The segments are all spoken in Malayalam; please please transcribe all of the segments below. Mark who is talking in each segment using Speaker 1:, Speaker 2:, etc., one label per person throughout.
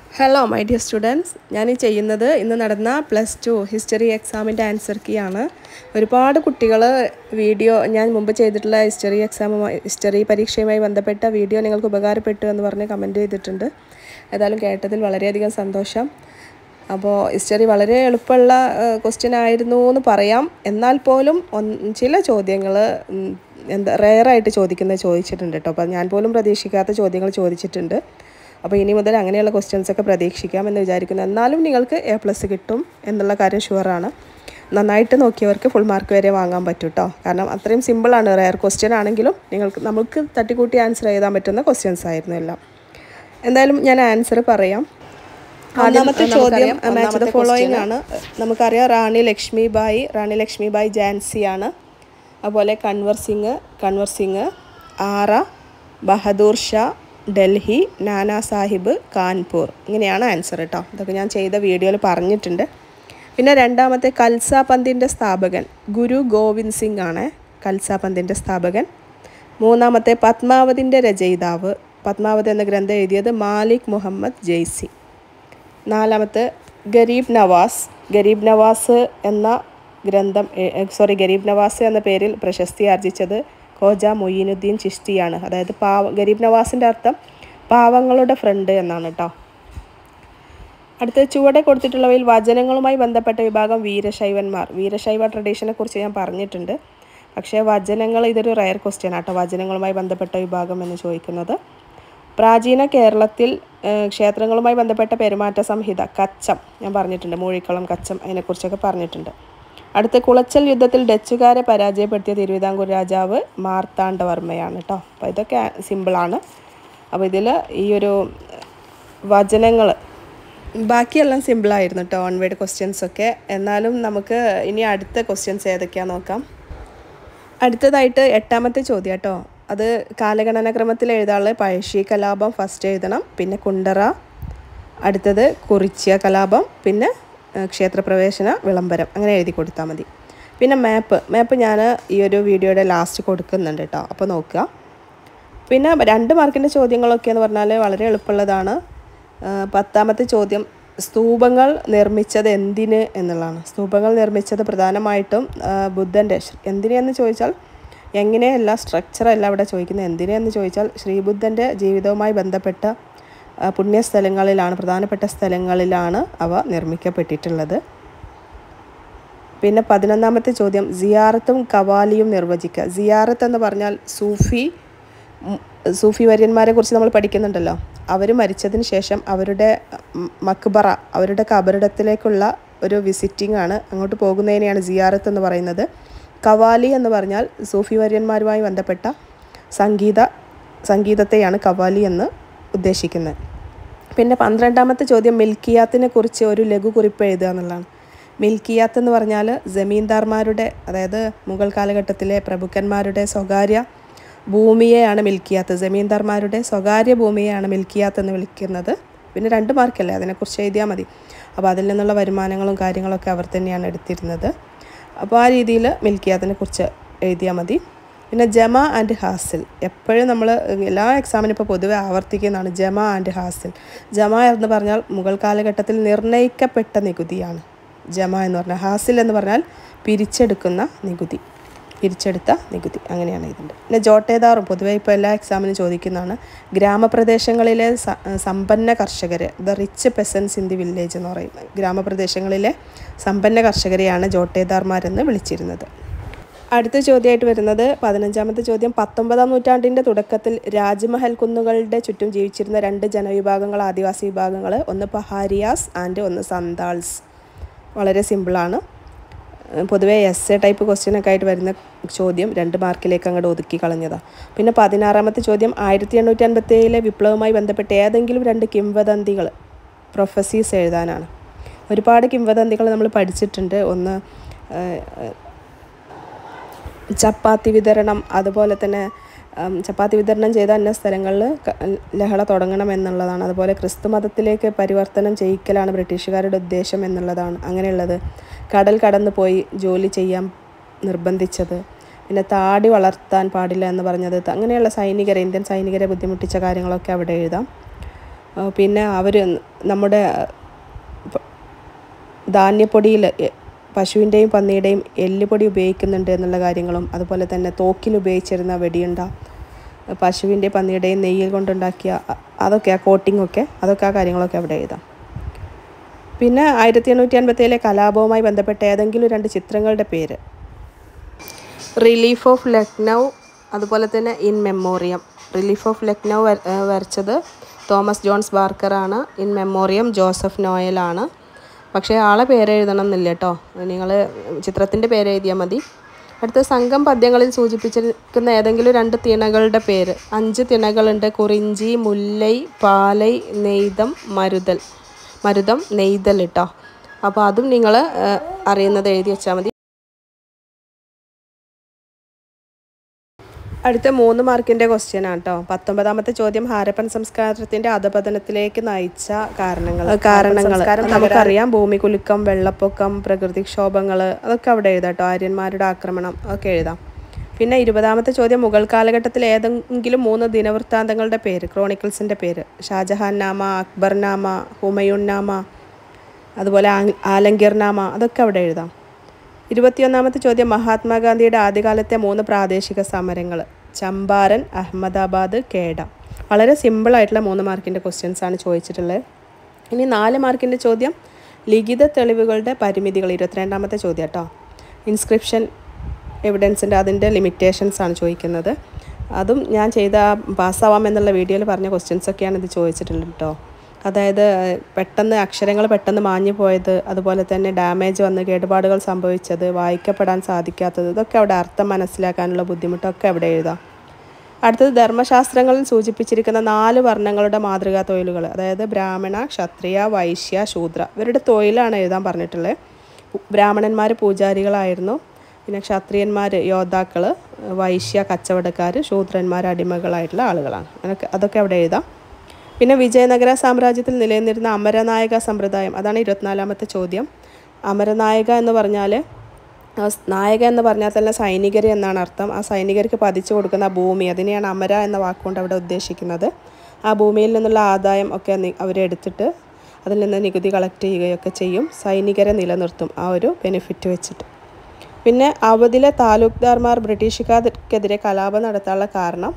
Speaker 1: ഹലോ മൈ ഡിയർ സ്റ്റുഡൻസ് ഞാൻ ഈ ചെയ്യുന്നത് ഇന്ന് നടന്ന പ്ലസ് ടു ഹിസ്റ്ററി എക്സാമിൻ്റെ ആൻസർ കീ ആണ് ഒരുപാട് കുട്ടികൾ വീഡിയോ ഞാൻ മുമ്പ് ചെയ്തിട്ടുള്ള ഹിസ്റ്ററി എക്സാമുമായി ഹിസ്റ്ററി പരീക്ഷയുമായി ബന്ധപ്പെട്ട വീഡിയോ നിങ്ങൾക്ക് ഉപകാരപ്പെട്ടു എന്ന് പറഞ്ഞ് കമൻറ്റ് ചെയ്തിട്ടുണ്ട് ഏതായാലും കേട്ടതിൽ വളരെയധികം സന്തോഷം അപ്പോൾ ഹിസ്റ്ററി വളരെ എളുപ്പമുള്ള ക്വസ്റ്റ്യൻ ആയിരുന്നു എന്ന് പറയാം എന്നാൽ പോലും ഒന്ന് ചില ചോദ്യങ്ങൾ എന്താ റെയറായിട്ട് ചോദിക്കുന്നത് ചോദിച്ചിട്ടുണ്ട് കേട്ടോ അപ്പോൾ ഞാൻ പോലും പ്രതീക്ഷിക്കാത്ത ചോദ്യങ്ങൾ ചോദിച്ചിട്ടുണ്ട് അപ്പോൾ ഇനി മുതൽ അങ്ങനെയുള്ള ക്വസ്റ്റ്യൻസ് ഒക്കെ പ്രതീക്ഷിക്കാം എന്ന് വിചാരിക്കുന്നു എന്നാലും നിങ്ങൾക്ക് എ പ്ലസ് കിട്ടും എന്നുള്ള കാര്യം ഷുവറാണ് നന്നായിട്ട് നോക്കിയവർക്ക് ഫുൾ മാർക്ക് വരെ വാങ്ങാൻ പറ്റും കേട്ടോ കാരണം അത്രയും സിമ്പിളാണ് റെയർ ക്വസ്റ്റ്യൻ ആണെങ്കിലും നിങ്ങൾക്ക് നമുക്ക് തട്ടിക്കൂട്ടി ആൻസർ എഴുതാൻ പറ്റുന്ന ക്വസ്റ്റ്യൻസ് ആയിരുന്നു എല്ലാം എന്തായാലും ഞാൻ ആൻസർ പറയാം ആദ്യത്തെ ചോദ്യം മാച്ച് ദ ഫോളോയിങ് ആണ് നമുക്കറിയാം റാണി ലക്ഷ്മിബായി റാണി ലക്ഷ്മിബായി ജാൻസിയാണ് അതുപോലെ കൺവർ സിംഗ് കൺവർ സിംഗ് ആറ ബഹദൂർ ഷാ ഡൽഹി നാനാ സാഹിബ് കാൺപൂർ ഇങ്ങനെയാണ് ആൻസർ കേട്ടോ ഇതൊക്കെ ഞാൻ ചെയ്ത വീഡിയോയിൽ പറഞ്ഞിട്ടുണ്ട് പിന്നെ രണ്ടാമത്തെ കൽസ പന്തിൻ്റെ സ്ഥാപകൻ ഗുരു ഗോവിന്ദ് സിംഗ് ആണ് കൽസ പന്തിൻ്റെ സ്ഥാപകൻ മൂന്നാമത്തെ പത്മാവതിൻ്റെ രചയിതാവ് പത്മാവതി എന്ന ഗ്രന്ഥം എഴുതിയത് മാലിക് മുഹമ്മദ് ജയ്സി നാലാമത്തെ ഗരീബ് നവാസ് ഗരീബ് നവാസ് എന്ന ഗ്രന്ഥം സോറി ഗരീബ് നവാസ് എന്ന പേരിൽ പ്രശസ്തി ആർജിച്ചത് ഖോജ മൊയ്യീനുദ്ദീൻ ചിഷ്തിയാണ് അതായത് പാവ ഗരീബ് നവാസിൻ്റെ അർത്ഥം പാവങ്ങളുടെ ഫ്രണ്ട് എന്നാണ് കേട്ടോ അടുത്ത ചുവടെ കൊടുത്തിട്ടുള്ളവയിൽ വചനങ്ങളുമായി ബന്ധപ്പെട്ട വിഭാഗം വീരശൈവന്മാർ വീരശൈവ ട്രഡീഷനെ കുറിച്ച് ഞാൻ പറഞ്ഞിട്ടുണ്ട് പക്ഷേ വചനങ്ങൾ ഇതൊരു റയർ ക്വസ്റ്റ്യൻ ആട്ടോ വചനങ്ങളുമായി ബന്ധപ്പെട്ട വിഭാഗം എന്ന് ചോദിക്കുന്നത് പ്രാചീന കേരളത്തിൽ ക്ഷേത്രങ്ങളുമായി ബന്ധപ്പെട്ട പെരുമാറ്റ സംഹിത കച്ചം ഞാൻ പറഞ്ഞിട്ടുണ്ട് മൂഴിക്കളം കച്ചം അതിനെക്കുറിച്ചൊക്കെ പറഞ്ഞിട്ടുണ്ട് അടുത്ത കുളച്ചൽ യുദ്ധത്തിൽ ഡച്ചുകാരെ പരാജയപ്പെടുത്തിയ തിരുവിതാംകൂർ രാജാവ് മാർത്താണ്ഡവർമ്മയാണ് കേട്ടോ അപ്പോൾ ഇതൊക്കെ സിമ്പിളാണ് അപ്പോൾ ഇതിൽ ഈ ഒരു വചനങ്ങൾ ബാക്കിയെല്ലാം സിമ്പിളായിരുന്നു കേട്ടോ വൺ വേഡ് ക്വസ്റ്റ്യൻസ് ഒക്കെ എന്നാലും നമുക്ക് ഇനി അടുത്ത ക്വസ്റ്റ്യൻസ് ഏതൊക്കെയാണെന്ന് നോക്കാം അടുത്തതായിട്ട് എട്ടാമത്തെ ചോദ്യം കേട്ടോ അത് കാലഗണനാക്രമത്തിൽ എഴുതാനുള്ള പഴശ്ശി കലാപം ഫസ്റ്റ് എഴുതണം പിന്നെ കുണ്ടറ അടുത്തത് കുറിച്യ കലാപം പിന്നെ ക്ഷേത്രപ്രവേശന വിളംബരം അങ്ങനെ എഴുതി കൊടുത്താൽ മതി പിന്നെ മാപ്പ് മാപ്പ് ഞാൻ ഈ ഒരു വീഡിയോയുടെ ലാസ്റ്റ് കൊടുക്കുന്നുണ്ട് കേട്ടോ അപ്പോൾ നോക്കുക പിന്നെ രണ്ട് മാർക്കിൻ്റെ ചോദ്യങ്ങളൊക്കെ എന്ന് പറഞ്ഞാൽ വളരെ എളുപ്പമുള്ളതാണ് പത്താമത്തെ ചോദ്യം സ്തൂപങ്ങൾ നിർമ്മിച്ചത് എന്തിന് എന്നുള്ളതാണ് സ്തൂപങ്ങൾ നിർമ്മിച്ചത് പ്രധാനമായിട്ടും ബുദ്ധൻ്റെ എന്തിനെന്ന് ചോദിച്ചാൽ എങ്ങനെയല്ല സ്ട്രക്ചറല്ല ഇവിടെ ചോദിക്കുന്നത് എന്തിനെന്ന് ചോദിച്ചാൽ ശ്രീബുദ്ധൻ്റെ ജീവിതവുമായി ബന്ധപ്പെട്ട പുണ്യസ്ഥലങ്ങളിലാണ് പ്രധാനപ്പെട്ട സ്ഥലങ്ങളിലാണ് അവ നിർമ്മിക്കപ്പെട്ടിട്ടുള്ളത് പിന്നെ പതിനൊന്നാമത്തെ ചോദ്യം സിയാറത്തും കവാലിയും നിർവചിക്കുക സിയാറത്ത് എന്ന് പറഞ്ഞാൽ സൂഫി സൂഫി വര്യന്മാരെ കുറിച്ച് നമ്മൾ പഠിക്കുന്നുണ്ടല്ലോ അവർ മരിച്ചതിന് ശേഷം അവരുടെ മക്ബറ അവരുടെ കബറിടത്തിലേക്കുള്ള ഒരു വിസിറ്റിംഗ് ആണ് അങ്ങോട്ട് പോകുന്നതിനെയാണ് സിയാറത്ത് എന്ന് പറയുന്നത് കവാലി എന്ന് പറഞ്ഞാൽ സൂഫി വര്യന്മാരുമായി ബന്ധപ്പെട്ട സംഗീത സംഗീതത്തെയാണ് കവാലി എന്ന് ഉദ്ദേശിക്കുന്നത് പിന്നെ പന്ത്രണ്ടാമത്തെ ചോദ്യം മിൽക്കിയാത്തിനെ കുറിച്ച് ഒരു ലഘുകുറിപ്പ് എഴുതുക എന്നുള്ളതാണ് മിൽക്കിയാത്ത് എന്ന് പറഞ്ഞാൽ ജമീന്ദാർമാരുടെ അതായത് മുഗൾ കാലഘട്ടത്തിലെ പ്രഭുക്കന്മാരുടെ സ്വകാര്യ ഭൂമിയെയാണ് മിൽക്കിയാത്ത് ജമീന്ദാർമാരുടെ സ്വകാര്യ ഭൂമിയെയാണ് മിൽക്കിയാത്ത് എന്ന് വിളിക്കുന്നത് പിന്നെ രണ്ട് മാർക്കല്ലേ അതിനെക്കുറിച്ച് എഴുതിയാൽ മതി അപ്പോൾ അതിൽ നിന്നുള്ള വരുമാനങ്ങളും കാര്യങ്ങളൊക്കെ അവർ തന്നെയാണ് എടുത്തിരുന്നത് അപ്പോൾ ആ രീതിയിൽ മിൽക്കിയാത്തിനെ കുറിച്ച് എഴുതിയാൽ മതി പിന്നെ ജമ ആൻഡ് ഹാസിൽ എപ്പോഴും നമ്മൾ എല്ലാ എക്സാമിനും ഇപ്പോൾ പൊതുവെ ആവർത്തിക്കുന്നതാണ് ജമ ആൻഡ് ഹാസിൽ ജമ എന്ന് പറഞ്ഞാൽ മുഗൾ കാലഘട്ടത്തിൽ നിർണ്ണയിക്കപ്പെട്ട നികുതിയാണ് ജമ എന്ന് പറഞ്ഞാൽ ഹാസിൽ എന്ന് പറഞ്ഞാൽ പിരിച്ചെടുക്കുന്ന നികുതി പിരിച്ചെടുത്ത നികുതി അങ്ങനെയാണ് ഇതിൻ്റെ പിന്നെ ജോട്ടേദാറും പൊതുവെ ഇപ്പോൾ എല്ലാ എക്സാമിനും ചോദിക്കുന്നതാണ് ഗ്രാമപ്രദേശങ്ങളിലെ സമ്പന്ന കർഷകർ the rich peasants in the village എന്ന് പറയുന്നത് ഗ്രാമപ്രദേശങ്ങളിലെ സമ്പന്ന കർഷകരെയാണ് ജോട്ടേദാർമാരെന്ന് വിളിച്ചിരുന്നത് അടുത്ത ചോദ്യമായിട്ട് വരുന്നത് പതിനഞ്ചാമത്തെ ചോദ്യം പത്തൊമ്പതാം നൂറ്റാണ്ടിൻ്റെ തുടക്കത്തിൽ രാജ്മഹൽ കുന്നുകളുടെ ചുറ്റും ജീവിച്ചിരുന്ന രണ്ട് ജനവിഭാഗങ്ങൾ ആദിവാസി വിഭാഗങ്ങൾ ഒന്ന് പഹാരിയാസ് ആൻഡ് ഒന്ന് സന്താൾസ് വളരെ സിമ്പിളാണ് പൊതുവെ എസ് എ ടൈപ്പ് ക്വസ്റ്റ്യനൊക്കെ ആയിട്ട് വരുന്ന ചോദ്യം രണ്ട് മാർക്കിലേക്ക് അങ്ങോട്ട് ഒതുക്കി കളഞ്ഞതാണ് പിന്നെ പതിനാറാമത്തെ ചോദ്യം ആയിരത്തി എണ്ണൂറ്റി അൻപത്തി ഏഴിലെ വിപ്ലവവുമായി ബന്ധപ്പെട്ട് ഏതെങ്കിലും രണ്ട് കിംവദന്തികൾ പ്രൊഫസീസ് എഴുതാനാണ് ഒരുപാട് കിംവദന്തികൾ നമ്മൾ പഠിച്ചിട്ടുണ്ട് ഒന്ന് ചപ്പാത്തി വിതരണം അതുപോലെ തന്നെ ചപ്പാത്തി വിതരണം ചെയ്ത അന്യ സ്ഥലങ്ങളിൽ ലഹള തുടങ്ങണം എന്നുള്ളതാണ് അതുപോലെ ക്രിസ്തു മതത്തിലേക്ക് പരിവർത്തനം ചെയ്യിക്കലാണ് ബ്രിട്ടീഷുകാരുടെ ഉദ്ദേശം എന്നുള്ളതാണ് അങ്ങനെയുള്ളത് കടൽ കടന്നു പോയി ജോലി ചെയ്യാൻ നിർബന്ധിച്ചത് പിന്നെ താടി വളർത്താൻ പാടില്ല എന്ന് പറഞ്ഞത് അങ്ങനെയുള്ള സൈനികരെ ഇന്ത്യൻ സൈനികരെ ബുദ്ധിമുട്ടിച്ച കാര്യങ്ങളൊക്കെ അവിടെ എഴുതാം ആ, പിന്നെ അവർ നമ്മുടെ പ- ധാന്യപ്പൊടിയിൽ എ- പശുവിൻ്റെയും പന്നിയുടെയും എല്ലുപൊടി ഉപയോഗിക്കുന്നുണ്ട് എന്നുള്ള കാര്യങ്ങളും അതുപോലെ തന്നെ തോക്കിൽ ഉപയോഗിച്ചിരുന്ന വെടിയുണ്ട പശുവിൻ്റെ പന്നിയുടെയും നെയ്യിൽ കൊണ്ടുണ്ടാക്കിയ അ- അതൊക്കെ ആ കോട്ടിങ്ങൊക്കെ അതൊക്കെ ആ കാര്യങ്ങളൊക്കെ അവിടെ എഴുതാം പിന്നെ ആയിരത്തി എണ്ണൂറ്റി അൻപത്തേഴിലെ കലാപവുമായി ബന്ധപ്പെട്ട ഏതെങ്കിലും രണ്ട് ചിത്രങ്ങളുടെ പേര് റിലീഫ് ഓഫ് ലക്നൗ അതുപോലെ തന്നെ in memoriam relief of Lucknow വര- ഏഹ് വരച്ചത് തോമസ് ജോൺസ് ബാർക്കറാണ് ഇൻ മെമ്മോറിയം ജോസഫ് നോയലാണ് പക്ഷേ ആളെ പേര് എഴുതണം എന്നില്ല കേട്ടോ നിങ്ങൾ ചിത്രത്തിൻ്റെ പേര് എഴുതിയാൽ മതി അടുത്ത സംഘം പദ്യങ്ങളിൽ സൂചിപ്പിച്ചിരിക്കുന്ന ഏതെങ്കിലും രണ്ട് തിണകളുടെ പേര് അഞ്ച് തിണകളുണ്ട് കുറിഞ്ചി മുല്ലൈ പാലൈ നെയ്തം മരുതൽ മരുതം നെയ്തൽ കേട്ടോ അപ്പോൾ അതും നിങ്ങൾ അറിയുന്നത് എഴുതി വെച്ചാൽ മതി അടുത്ത മൂന്ന് മാർക്കിൻ്റെ ക്വസ്റ്റ്യൻ ആണ് കേട്ടോ പത്തൊമ്പതാമത്തെ ചോദ്യം ഹാരപ്പൻ സംസ്കാരത്തിന്റെ അധപതനത്തിലേക്ക് നയിച്ച കാരണങ്ങൾ കാരണങ്ങൾ നമുക്കറിയാം ഭൂമികുലുക്കം വെള്ളപ്പൊക്കം പ്രകൃതിക്ഷോഭങ്ങൾ അതൊക്കെ അവിടെ എഴുതാം കേട്ടോ ആര്യന്മാരുടെ ആക്രമണം ഒക്കെ എഴുതാം പിന്നെ ഇരുപതാമത്തെ ചോദ്യം മുഗൾ കാലഘട്ടത്തിൽ ഏതെങ്കിലും മൂന്ന് ദിനവൃത്താന്തങ്ങളുടെ പേര് ക്രോണിക്കിൾസിൻ്റെ പേര് ഷാജഹാൻ നാമ അക്ബർ നാമ ഹുമയൂൺ നാമ അതുപോലെ ആങ്- ആലങ്കീർ നാമ അതൊക്കെ അവിടെ എഴുതാം ഇരുപത്തിയൊന്നാമത്തെ ചോദ്യം മഹാത്മാഗാന്ധിയുടെ ആദ്യകാലത്തെ മൂന്ന് പ്രാദേശിക സമരങ്ങൾ ചമ്പാരൻ അഹമ്മദാബാദ് കേഡ വളരെ സിമ്പിളായിട്ടുള്ള മൂന്ന് മാർക്കിൻ്റെ ക്വസ്റ്റ്യൻസ് ആണ് ചോദിച്ചിട്ടുള്ളത് ഇനി നാല് മാർക്കിൻ്റെ ചോദ്യം ലിഖിത തെളിവുകളുടെ പരിമിതികൾ ഇരുപത്തിരണ്ടാമത്തെ ചോദ്യം കേട്ടോ ഇൻസ്ക്രിപ്ഷൻ എവിഡൻസിൻ്റെ അതിൻ്റെ ലിമിറ്റേഷൻസ് ആണ് ചോദിക്കുന്നത് അതും ഞാൻ ചെയ്ത പാസ്സാവാം എന്നുള്ള വീഡിയോയിൽ പറഞ്ഞ ക്വസ്റ്റ്യൻസ് ഒക്കെയാണ് ഇത് ചോദിച്ചിട്ടുള്ളത് കേട്ടോ അതായത് പെട്ടെന്ന് അക്ഷരങ്ങൾ പെട്ടെന്ന് മാഞ്ഞു പോയത് അതുപോലെ തന്നെ ഡാമേജ് വന്ന് കേടുപാടുകൾ സംഭവിച്ചത് വായിക്കപ്പെടാൻ സാധിക്കാത്തത് ഇതൊക്കെ അവിടെ അർത്ഥം മനസ്സിലാക്കാനുള്ള ബുദ്ധിമുട്ടൊക്കെ അവിടെ എഴുതാം അടുത്തത് ധർമ്മശാസ്ത്രങ്ങളിൽ സൂചിപ്പിച്ചിരിക്കുന്ന നാല് വർണ്ണങ്ങളുടെ മാതൃകാ തൊഴിലുകൾ അതായത് ബ്രാഹ്മണ ക്ഷത്രിയ വൈശ്യ ശൂദ്ര ഇവരുടെ തൊഴിലാണ് എഴുതാൻ പറഞ്ഞിട്ടുള്ളത് ബ്രാഹ്മണന്മാർ പൂജാരികളായിരുന്നു പിന്നെ ക്ഷത്രിയന്മാർ യോദ്ധാക്കൾ വൈശ്യ കച്ചവടക്കാർ ശൂദ്രന്മാർ അടിമകളായിട്ടുള്ള ആളുകളാണ് അങ്ങനെയൊക്കെ അതൊക്കെ അവിടെ എഴുതാം പിന്നെ വിജയനഗര സാമ്രാജ്യത്തിൽ നിലനിന്നിരുന്ന അമരനായക സമ്പ്രദായം അതാണ് ഇരുപത്തിനാലാമത്തെ ചോദ്യം അമരനായക എന്ന് പറഞ്ഞാൽ ആ സ് നായക എന്ന് പറഞ്ഞാൽ തന്നെ സൈനികർ എന്നാണ് അർത്ഥം ആ സൈനികർക്ക് പതിച്ചു കൊടുക്കുന്ന ആ ഭൂമി അതിനെയാണ് അമര എന്ന വാക്കുകൊണ്ട് അവിടെ ഉദ്ദേശിക്കുന്നത് ആ ഭൂമിയിൽ നിന്നുള്ള ആദായം ഒക്കെ നി- അവരെടുത്തിട്ട് അതിൽ നിന്ന് നികുതി കളക്ട് ചെയ്യുകയൊക്കെ ചെയ്യും സൈനികരെ നിലനിർത്തും ആ ഒരു ബെനിഫിറ്റ് വെച്ചിട്ട് പിന്നെ അവധിലെ താലൂക്ക്ദാർമാർ ബ്രിട്ടീഷുകാർക്കെതിരെ കലാപം നടത്താനുള്ള കാരണം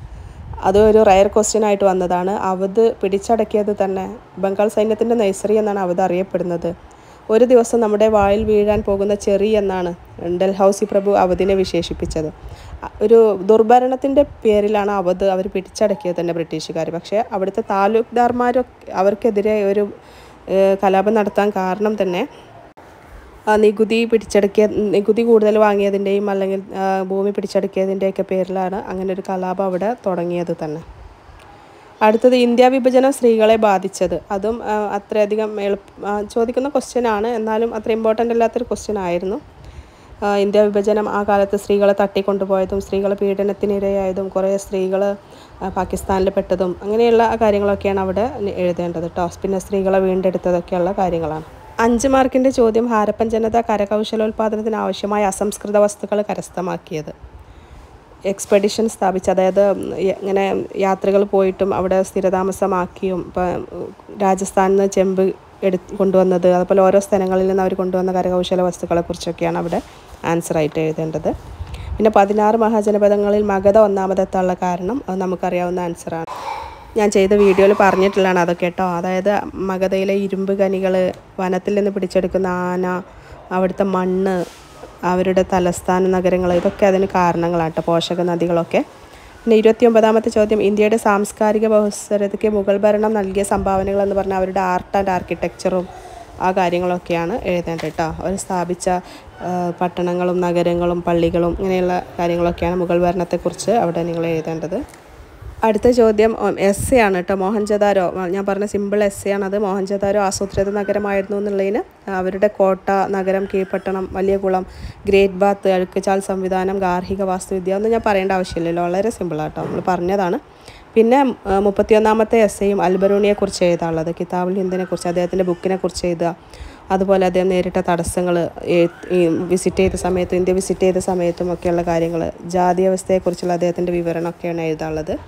Speaker 1: അത് ഒരു റയർ ക്വസ്റ്റ്യൻ ആയിട്ട് വന്നതാണ് അവധ് പിടിച്ചടക്കിയത് തന്നെ ബംഗാൾ സൈന്യത്തിൻ്റെ നഴ്സറി എന്നാണ് അവധ് അറിയപ്പെടുന്നത് ഒരു ദിവസം നമ്മുടെ വായിൽ വീഴാൻ പോകുന്ന ചെറി എന്നാണ് ഡൽഹൌസി പ്രഭു അവധിനെ വിശേഷിപ്പിച്ചത് അ- ഒരു ദുർഭരണത്തിൻ്റെ പേരിലാണ് അവധ് അവർ പിടിച്ചടക്കിയത് തന്നെ ബ്രിട്ടീഷുകാർ പക്ഷേ അവിടുത്തെ താലൂക്ക്ദാർമാരൊക്കെ അവർക്കെതിരെ ഒരു ഏഹ്, കലാപം നടത്താൻ കാരണം തന്നെ ആ നികുതി പിടിച്ചടക്കിയ നികുതി കൂടുതൽ വാങ്ങിയതിൻ്റെയും അല്ലെങ്കിൽ ആ, ഭൂമി പിടിച്ചടക്കിയതിൻ്റെയൊക്കെ പേരിലാണ് അങ്ങനെ ഒരു കലാപം അവിടെ തുടങ്ങിയത് തന്നെ അടുത്തത് ഇന്ത്യ വിഭജനം സ്ത്രീകളെ ബാധിച്ചത് അതും ആ, അത്രയധികം എളുപ്പ ആ, ചോദിക്കുന്ന ക്വസ്റ്റ്യൻ ആണ് എന്നാലും അത്ര ഇമ്പോർട്ടൻ്റ് അല്ലാത്തൊരു ക്വസ്റ്റ്യൻ ആയിരുന്നു ആ, ഇന്ത്യ വിഭജനം ആ കാലത്ത് സ്ത്രീകളെ തട്ടിക്കൊണ്ടുപോയതും സ്ത്രീകൾ പീഡനത്തിനിരയായതും കുറേ സ്ത്രീകൾ പാകിസ്ഥാനിൽ പെട്ടതും അങ്ങനെയുള്ള കാര്യങ്ങളൊക്കെയാണ് അവിടെ എഴുതേണ്ടത് കേട്ടോ പിന്നെ സ്ത്രീകളെ വീണ്ടെടുത്തതൊക്കെയുള്ള കാര്യങ്ങളാണ് അഞ്ച് മാർക്കിൻ്റെ ചോദ്യം ഹാരപ്പൻ ജനത കരകൗശലോൽപാദനത്തിന് ആവശ്യമായ അസംസ്കൃത വസ്തുക്കൾ കരസ്ഥമാക്കിയത് എക്സ്പെഡിഷൻ സ്ഥാപിച്ച് അതായത് യ- ഇങ്ങനെ യാത്രകൾ പോയിട്ടും അവിടെ സ്ഥിരതാമസമാക്കിയും ഇപ്പം രാജസ്ഥാനിൽ നിന്ന് ചെമ്പ് എടു കൊണ്ടുവന്നത് അതുപോലെ ഓരോ സ്ഥലങ്ങളിൽ നിന്ന് അവർ കൊണ്ടുവന്ന കരകൗശല വസ്തുക്കളെ കുറിച്ചൊക്കെയാണ് അവിടെ ആൻസർ ആയിട്ട് എഴുതേണ്ടത് പിന്നെ പതിനാറ് മഹാജനപദങ്ങളിൽ മഗധ ഒന്നാമതെത്താനുള്ള കാരണം അത് നമുക്കറിയാവുന്ന ആൻസറാണ് ഞാൻ ചെയ്ത വീഡിയോയിൽ പറഞ്ഞിട്ടുള്ളതാണ് അതൊക്കെ കേട്ടോ അതായത് മഗധയിലെ ഇരുമ്പ് ഖനികൾ വനത്തിൽ നിന്ന് പിടിച്ചെടുക്കുന്ന ആന അവിടുത്തെ മണ്ണ് അവരുടെ തലസ്ഥാന നഗരങ്ങൾ ഇതൊക്കെ അതിന് കാരണങ്ങളാണ് കേട്ടോ പോഷക നദികളൊക്കെ പിന്നെ ഇരുപത്തി ഒമ്പതാമത്തെ ചോദ്യം ഇന്ത്യയുടെ സാംസ്കാരിക ബഹുസ്വരതയ്ക്ക് മുഗൾ ഭരണം നൽകിയ സംഭാവനകൾ എന്ന് പറഞ്ഞാൽ അവരുടെ ആർട്ട് ആൻഡ് ആർക്കിടെക്ചറും ആ കാര്യങ്ങളൊക്കെയാണ് എഴുതേണ്ടത് കേട്ടോ അവർ സ്ഥാപിച്ച ആ, പട്ടണങ്ങളും നഗരങ്ങളും പള്ളികളും ഇങ്ങനെയുള്ള കാര്യങ്ങളൊക്കെയാണ് മുഗൾ ഭരണത്തെക്കുറിച്ച് അവിടെ നിങ്ങൾ എഴുതേണ്ടത് അടുത്ത ചോദ്യം എസ് എ ആണ് കേട്ടോ മോഹൻജദാരോ ഞാൻ പറഞ്ഞ സിമ്പിൾ എസ് എ ആണത് മോഹൻജദാരോ ആസൂത്രിത നഗരമായിരുന്നു എന്നുള്ളതിന് അവരുടെ കോട്ട നഗരം കീഴ്പട്ടണം വലിയ കുളം ഗ്രേറ്റ് ബാത്ത് അഴുക്കുചാൽ സംവിധാനം ഗാർഹിക വാസ്തുവിദ്യ ഒന്നും ഞാൻ പറയേണ്ട ആവശ്യമില്ലല്ലോ വളരെ സിമ്പിളാണ് കേട്ടോ നമ്മൾ പറഞ്ഞതാണ് പിന്നെ ആ, മുപ്പത്തിയൊന്നാമത്തെ എസ് എയും അൽബറൂണിയെക്കുറിച്ച് എഴുതാനുള്ളത് കിതാബുൽ ഹിന്ദിനെ കുറിച്ച് അദ്ദേഹത്തിൻ്റെ ബുക്കിനെ കുറിച്ച് എഴുതുക അതുപോലെ അദ്ദേഹം നേരിട്ട തടസ്സങ്ങൾ വിസിറ്റ് ചെയ്ത സമയത്തും ഇന്ത്യ വിസിറ്റ് ചെയ്ത സമയത്തും ഒക്കെയുള്ള കാര്യങ്ങൾ ജാതി വ്യവസ്ഥയെക്കുറിച്ചുള്ള അദ്ദേഹത്തിൻ്റെ വിവരണമൊക്കെയാണ് എഴുതാനുള്ളത്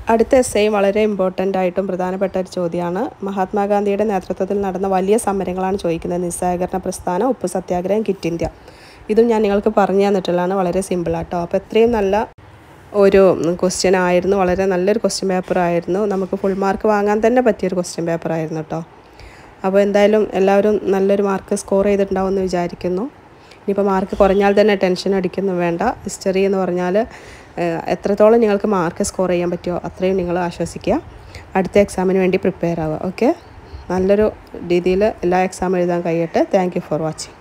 Speaker 1: അടുത്ത എസ് ഐ വളരെ ഇമ്പോർട്ടൻ്റ് ആയിട്ടും പ്രധാനപ്പെട്ട ഒരു ചോദ്യമാണ് മഹാത്മാഗാന്ധിയുടെ നേതൃത്വത്തിൽ നടന്ന വലിയ സമരങ്ങളാണ് ചോദിക്കുന്നത് നിസ്സഹകരണ പ്രസ്ഥാനം ഉപ്പ് സത്യാഗ്രഹം കിറ്റ് ഇന്ത്യ ഇതും ഞാൻ നിങ്ങൾക്ക് പറഞ്ഞു തന്നിട്ടുള്ളതാണ് വളരെ സിമ്പിളാട്ടോ അപ്പോൾ എത്രയും നല്ല ഒരു ക്വസ്റ്റ്യൻ ആയിരുന്നു വളരെ നല്ലൊരു ക്വസ്റ്റ്യൻ പേപ്പർ ആയിരുന്നു നമുക്ക് ഫുൾ മാർക്ക് വാങ്ങാൻ തന്നെ പറ്റിയൊരു ക്വസ്റ്റ്യൻ പേപ്പർ ആയിരുന്നു കേട്ടോ അപ്പോൾ എന്തായാലും എല്ലാവരും നല്ലൊരു മാർക്ക് സ്കോർ ചെയ്തിട്ടുണ്ടാവുമെന്ന് വിചാരിക്കുന്നു ഇനിയിപ്പോൾ മാർക്ക് കുറഞ്ഞാൽ തന്നെ ടെൻഷൻ അടിക്കുന്നു വേണ്ട ഹിസ്റ്ററി എന്ന് പറഞ്ഞാൽ ഏഹ്, എത്രത്തോളം നിങ്ങൾക്ക് മാർക്ക് സ്കോർ ചെയ്യാൻ പറ്റുമോ അത്രയും നിങ്ങൾ ആശ്വസിക്കുക അടുത്ത എക്സാമിന് വേണ്ടി പ്രിപ്പയർ ആവുക ഓക്കെ നല്ലൊരു രീതിയിൽ എല്ലാ എക്സാം എഴുതാൻ കഴിയട്ടെ താങ്ക് യു ഫോർ വാച്ചിങ്